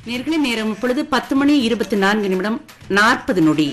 நேர்களே நேரம் இப்பொழுது பத்து மணி இருபத்தி நான்கு நிமிடம் நாற்பது நொடி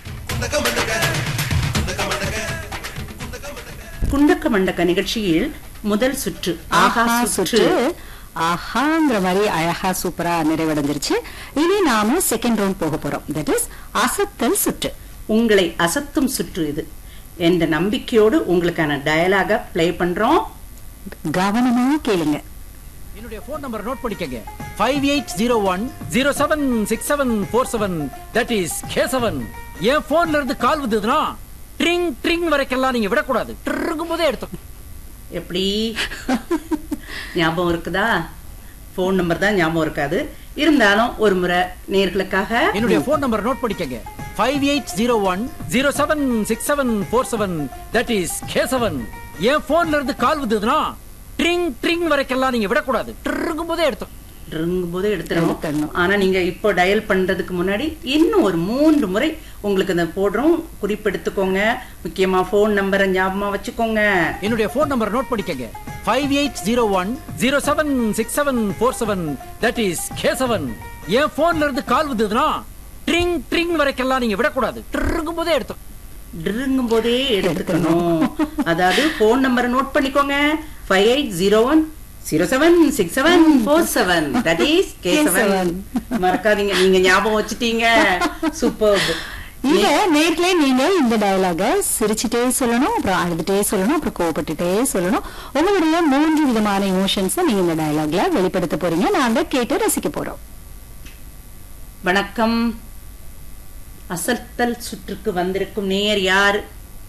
குண்டக்க மண்டக்க நிகழ்ச்சியில் முதல் சுற்று ஆஹா ஆஹா சுற்று சுற்று ஆஹாங்கிற மாதிரி அழகா சூப்பரா நிறைவடைஞ்சிருச்சு இனி நாம செகண்ட் ரவுண்ட் போக போறோம் தட் இஸ் அசத்தல் சுற்று உங்களை அசத்தும் சுற்று இது என்ற நம்பிக்கையோடு உங்களுக்கான டயலாக ப்ளே பண்றோம் கவனமா கேளுங்க என்னுடைய போன் நம்பர் நோட் பண்ணிக்கங்க five eight zero one zero seven six seven four seven that is K seven என் போன்ல இருந்து கால் வந்ததுன்னா ட்ரிங் ட்ரிங் வரைக்கெல்லாம் நீங்க விடக்கூடாது ட்ருங்கும் போதே எடுத்தோம் எப்படி ஞாபகம் இருக்குதா ஃபோன் நம்பர் தான் ஞாபகம் இருக்காது இருந்தாலும் ஒரு முறை நேர்களுக்காக என்னுடைய போன் நம்பர் நோட் பண்ணிக்கங்க five eight zero one zero seven six seven four seven that is K seven என் போன்ல இருந்து கால் வந்ததுன்னா ட்ரிங் ட்ரிங் வரைக்கெல்லாம் நீங்க விடக்கூடாது ட்ருங்கும் போதே எடுத்தோம் ரிங்கும் போது எடுத்துடணும் எடுத்துடணும். ஆனா நீங்க இப்போ டயல் பண்றதுக்கு முன்னாடி இன்னும் ஒரு மூன்று முறை உங்களுக்கு அந்த போடுறோம் குறிப்பெடுத்துக்கோங்க முக்கியமா ஃபோன் நம்பரை ஞாபகமா வச்சுக்கோங்க என்னுடைய போன் நம்பர் நோட் பண்ணிக்கங்க five eight zero one zero seven six seven four seven that is K seven என் போன்ல இருந்து கால் வந்ததுன்னா ட்ரிங் ட்ரிங் வரைக்கெல்லாம் நீங்க விடக்கூடாது ட்ருங்கும் போதே எடுத்தோம் ரிங்கும் போதே எடுத்துக்கணும் அதாவது ஃபோன் நம்பரை நோட் பண்ணிக்கோங்க five eight zero one zero seven six seven four seven that is K seven மறக்காதீங்க நீங்க ஞாபகம் வச்சுட்டீங்க சூப்பர் இத நேர்லயே நீங்க இந்த டயலாக சிரிச்சுட்டே சொல்லணும் அப்புறம் அழுதுட்டே சொல்லணும் அப்புறம் கோவப்பட்டுட்டே சொல்லணும் உங்களுடைய மூன்று விதமான இமோஷன்ஸ் நீங்க இந்த டயலாக்ல வெளிப்படுத்த போறீங்க நாங்க கேட்டு ரசிக்க போறோம் வணக்கம் அசத்தல் சுற்றுக்கு வந்திருக்கும் நேயர் யார்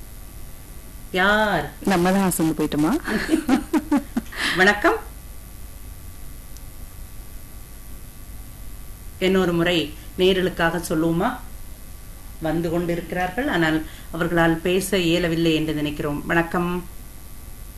யார் நம்ம தான் அசந்து போயிட்டோமா வணக்கம் இன்னொரு முறை நேரலுக்காக சொல்லுவோமா வந்து கொண்டிருக்கிறார்கள் ஆனால் அவர்களால் பேச இயலவில்லை என்று நினைக்கிறோம் வணக்கம்